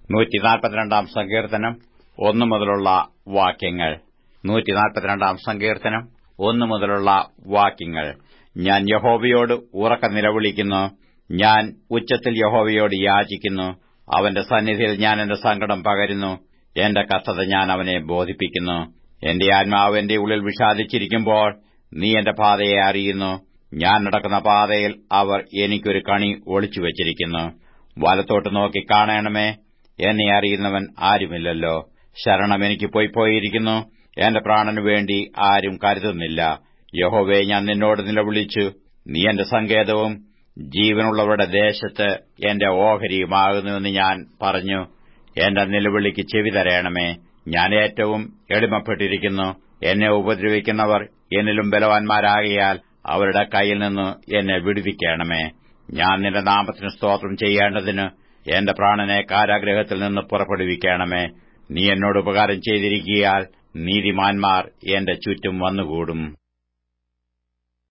നൂറ്റി നാൽപ്പത്തിരണ്ടാം സങ്കീർത്തനം ഒന്നു മുതലുള്ള വാക്യങ്ങൾ നൂറ്റി നാൽപ്പത്തിരണ്ടാം സങ്കീർത്തനം ഒന്നു മുതലുള്ള വാക്യങ്ങൾ ഞാൻ യഹോവയോട് ഉറക്ക നിലവിളിക്കുന്നു ഞാൻ ഉച്ചത്തിൽ യഹോവയോട് യാചിക്കുന്നു അവന്റെ സന്നിധിയിൽ ഞാൻ എന്റെ സങ്കടം പകരുന്നു എന്റെ കഷ്ടത ഞാൻ അവനെ ബോധിപ്പിക്കുന്നു എന്റെ ആത്മാവ് എന്റെ ഉള്ളിൽ വിഷാദിച്ചിരിക്കുമ്പോൾ നീ എന്റെ പാതയെ അറിയുന്നു ഞാൻ നടക്കുന്ന പാതയിൽ അവർ എനിക്കൊരു കണി ഒളിച്ചുവച്ചിരിക്കുന്നു വലത്തോട്ട് നോക്കി കാണണമേ എന്നെ അറിയുന്നവൻ ആരുമില്ലല്ലോ ശരണം എനിക്ക് പോയിപ്പോയിരിക്കുന്നു എന്റെ പ്രാണനു വേണ്ടി ആരും കരുതുന്നില്ല യഹോവേ ഞാൻ നിന്നോട് നിലവിളിച്ചു നീ എന്റെ സങ്കേതവും ജീവനുള്ളവരുടെ ദേശത്ത് എന്റെ ഓഹരിയുമാകുന്നുവെന്ന് ഞാൻ പറഞ്ഞു എന്റെ നിലവിളിക്ക് ചെവി തരയണമേ ഞാൻ ഏറ്റവും എളിമപ്പെട്ടിരിക്കുന്നു എന്നെ ഉപദ്രവിക്കുന്നവർ എന്നിലും ബലവാന്മാരാകിയാൽ അവരുടെ കയ്യിൽ നിന്ന് എന്നെ വിടുവിക്കണമേ ഞാൻ നിന്റെ നാമത്തിന് സ്തോത്രം ചെയ്യേണ്ടതിന് എന്റെ പ്രാണനെ കാരാഗ്രഹത്തിൽ നിന്ന് പുറപ്പെടുവിക്കണമേ നീ എന്നോട് ഉപകാരം ചെയ്തിരിക്കിയാൽ നീതിമാന്മാർ എന്റെ ചുറ്റും വന്നുകൂടും